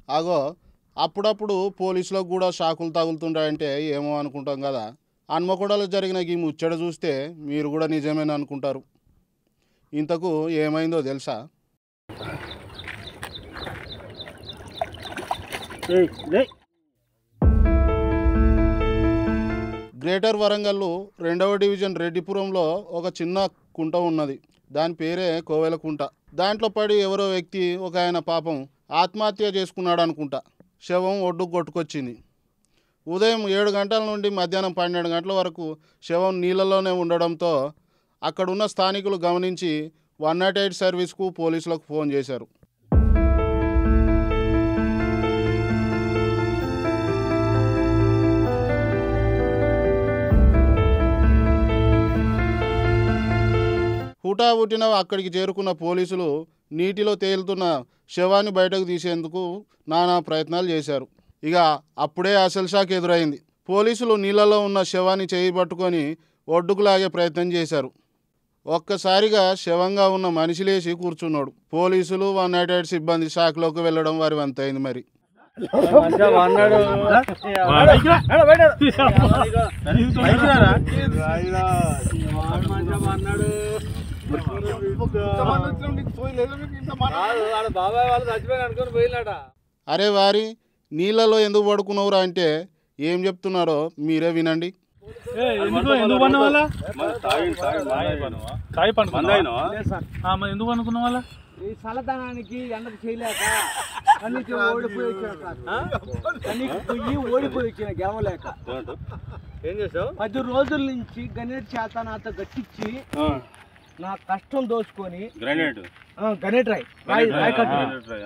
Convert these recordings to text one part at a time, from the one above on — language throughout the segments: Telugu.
అగో అప్పుడప్పుడు పోలీసులకు కూడా షాకులు తగులుతుంటాయంటే ఏమో అనుకుంటాం కదా హన్మకొండలో జరిగిన ఈ ముచ్చట చూస్తే మీరు కూడా నిజమేనా అనుకుంటారు ఇంతకు ఏమైందో తెలుసా గ్రేటర్ వరంగల్ రెండవ డివిజన్ రెడ్డిపురంలో ఒక చిన్న కుంట ఉన్నది దాని పేరే కోవెల కుంట దాంట్లో పడి ఎవరో వ్యక్తి ఒక ఆయన పాపం ఆత్మహత్య చేసుకున్నాడు అనుకుంటా శవం ఒడ్డుకు కొట్టుకొచ్చింది ఉదయం ఏడు గంటల నుండి మధ్యాహ్నం పన్నెండు గంటల వరకు శవం నీళ్ళలోనే ఉండడంతో అక్కడున్న స్థానికులు గమనించి వన్ నాట్ ఎయిట్ సర్వీస్కు పోలీసులకు ఫోన్ చేశారు హుటాహుటిన అక్కడికి చేరుకున్న పోలీసులు నీటిలో తేలుతున్న శవాన్ని బయటకు తీసేందుకు నానా ప్రయత్నాలు చేశారు ఇక అప్పుడే అసలు షాక్ ఎదురైంది పోలీసులు నీళ్ళలో ఉన్న శవాన్ని చేయి పట్టుకొని ఒడ్డుకు లాగే ప్రయత్నం చేశారు ఒక్కసారిగా శవంగా ఉన్న మనిషి లేచి కూర్చున్నాడు పోలీసులు వన్ నాట్ ఎయిట్ సిబ్బంది షాక్లోకి వెళ్ళడం వారి వంతైంది మరి బాబాయ్ వాళ్ళు చచ్చిపోయి అనుకుని పోయినట అరే వారి నీళ్ళలో ఎందుకు పడుకున్నావురా అంటే ఏం చెప్తున్నారో మీరే వినండి ఎందుకు ఎందుకు పన్న వాళ్ళ తాయి పండుకున్నా మరి ఎందుకు అనుకున్న వాళ్ళ ఈ చల్లదనానికి ఎండకు చేయలేక కన్నీకి ఓడిపోయి వచ్చిన సార్ కన్నీకి పోయి ఓడిపోయి వచ్చిన గెలవలేక ఏం చేసావు పది రోజుల నుంచి గణేట్ చేత నాతో గట్టించి నా కష్టం దోచుకొని గ్రానైట్ ఆ, గణేట్ రాయ్ రాయ్ రాయ్ కట్టు.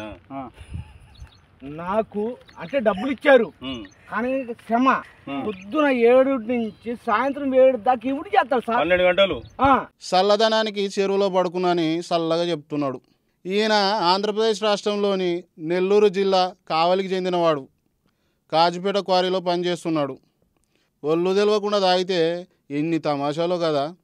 నాకు అంటే డబ్బులు ఇచ్చారు కానీ శ్రమ పొద్దున ఏడు నుంచి సాయంత్రం ఏడు దాకా ఇవిడు చేస్తారు సార్ పన్నెండు గంటలు ఆ, చల్లదనానికి చెరువులో పడుకున్నాని చల్లగా చెప్తున్నాడు ఈయన ఆంధ్రప్రదేశ్ రాష్ట్రంలోని నెల్లూరు జిల్లా కావలికి చెందినవాడు కాజుపేట క్వారీలో పనిచేస్తున్నాడు ఒళ్ళు తెలియకుండా తాగితే ఎన్ని తమాషాలో కదా